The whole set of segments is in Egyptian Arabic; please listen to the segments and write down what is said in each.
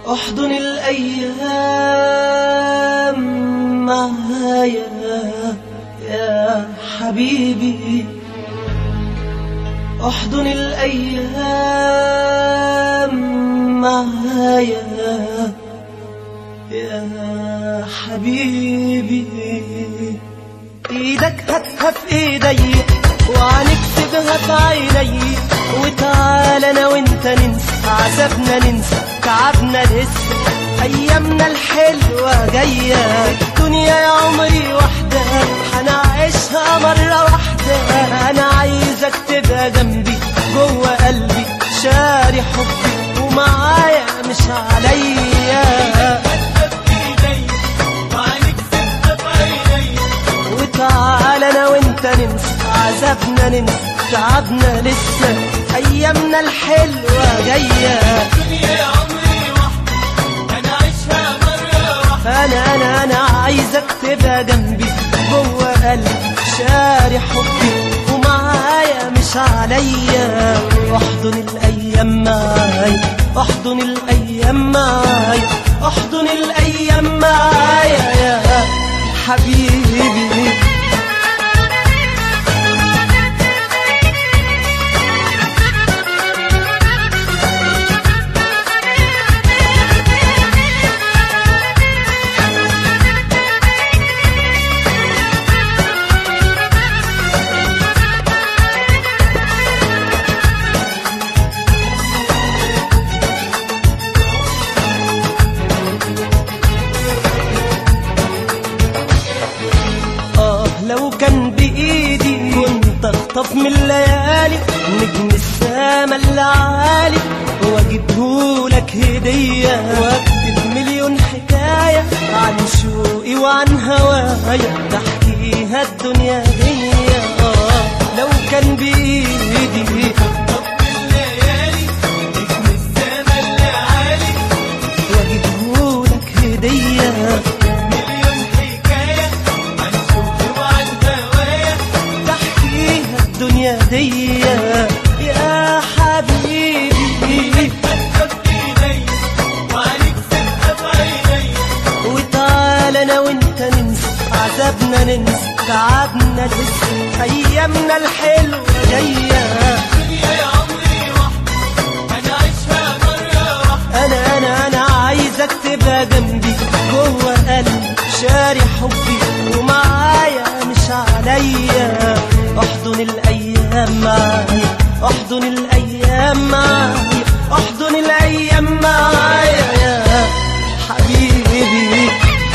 احضن الأيام معايا يا حبيبي احضن الأيام معايا يا حبيبي ايدك هاتها في ايدي وعنك سيبها في عيني وتعال انا وانت ننسى عذابنا ننسى تعبنا لسه ايامنا الحلوة جاية الدنيا يا عمري واحدة هنعيشها مرة واحدة انا عايزك تبقى جنبي جوه قلبي شاري حبي ومعايا مش عليا وتعال انا وانت ننسى عذابنا ننسى تعبنا لسه ايامنا الحلوة جاية انا انا انا عايزك تبقى جنبي جوه قلبي شاري حبي ومعايا مش عليا احضن الايام معايا احضن الايام معايا احضن الايام معايا يا حبيبي آه لو كان بإيدي كنت أخطف من الليالي نجم السما اللي عالي وأجيبهولك هدية وأكتب مليون حكاية عن شوقي وعن هوايا تحكيها الدنيا دي آه لو كان بإيدي وأجيبهولك هدية تحكيها الدنيا دي يا حبيبي وتعال انا وانت ننسى عذابنا ننسى تعبنا لسه ايامنا الحلوه جايه انا انا انا عايزك تبقى جنبي جوه قلبي شاري حبي ومعايا مش عليا احضن الايام معايا احضن الايام معايا احضن الايام معايا يا حبيبي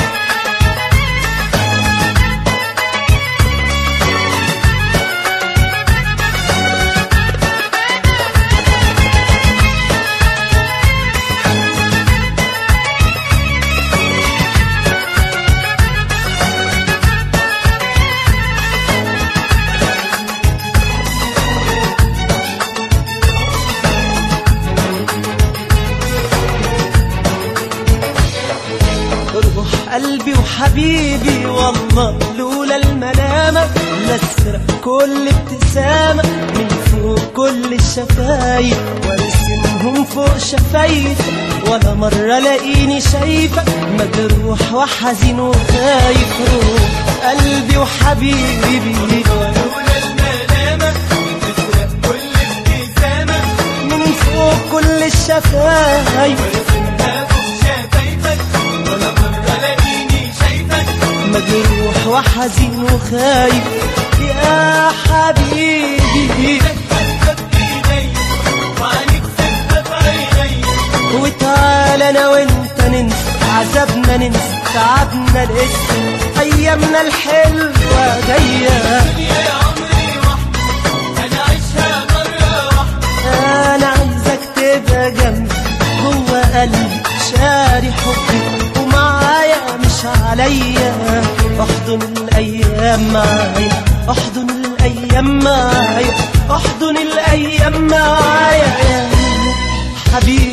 روح قلبي وحبيبي والله لولا الملامة لاسرق كل ابتسامة من فوق كل الشفايف وارسمهم فوق شفايفك ولا مرة لاقيني شايفك مجروح وحزين وخايف روح قلبي وحبيبي من فوق كل الشفايف مجروح وحزين وخايف يا حبيبي وتعال انا وانت ننسى عذابنا ننسى تعبنا لسه ايامنا الحلوه جايه انا عايزك تبقى جنبي جوه قلبي شاري حبي ومعايا مش عليا احضن الايام معايا احضن الايام معايا احضن الايام معايا يا حبيبي